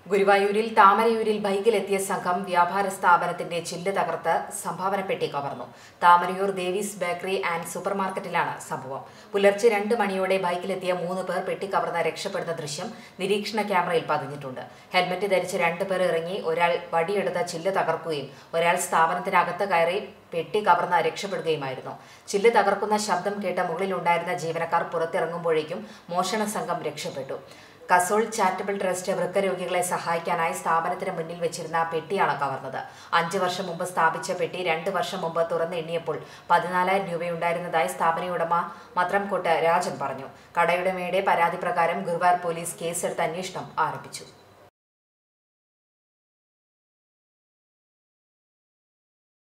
ഗുരുവായൂരിൽ താമരയൂരിൽ ബൈക്കിലെത്തിയ സംഘം വ്യാപാര സ്ഥാപനത്തിന്റെ ചില്ല് തകർത്ത് സംഭാവന പെട്ടി കവർന്നു Thamarayoor Devis bakery and super മാർക്കറ്റിലാണ് സംഭവം പുലർച്ചെ രണ്ട് മണിയോടെ ബൈക്കിലെത്തിയ മൂന്ന് പേർ പെട്ടി കവർന്ന് രക്ഷപ്പെടുന്ന ദൃശ്യം നിരീക്ഷണ ക്യാമറയിൽ പതിഞ്ഞിട്ടുണ്ട് ഹെൽമറ്റ് ധരിച്ച് രണ്ട് പേർ ഇറങ്ങി ഒരാൾ വടിയെടുത്ത ചില്ല് തകർക്കുകയും ഒരാൾ സ്ഥാപനത്തിനകത്ത് കയറി പെട്ടി കവർന്ന് രക്ഷപ്പെടുകയുമായിരുന്നു ചില്ല് തകർക്കുന്ന ശബ്ദം കേട്ട മുകളിലുണ്ടായിരുന്ന ജീവനക്കാർ പുറത്തിറങ്ങുമ്പോഴേക്കും മോഷണ സംഘം രക്ഷപ്പെട്ടു കസോൾ ചാരിറ്റബിൾ ട്രസ്റ്റ് വൃക്കരോഗികളെ സഹായിക്കാനായി സ്ഥാപനത്തിന് മുന്നിൽ വെച്ചിരുന്ന പെട്ടിയാണ് കവർന്നത് അഞ്ച് വർഷം മുമ്പ് സ്ഥാപിച്ച പെട്ടി രണ്ട് വർഷം മുമ്പ് തുറന്നെണ്ണിയപ്പോൾ പതിനാലായിരം രൂപയുണ്ടായിരുന്നതായി സ്ഥാപന ഉടമ മത്രംകോട്ട് രാജൻ പറഞ്ഞു കടയുടമയുടെ പരാതി പ്രകാരം ഗുരുവായൂർ പോലീസ് കേസെടുത്ത് അന്വേഷണം ആരംഭിച്ചു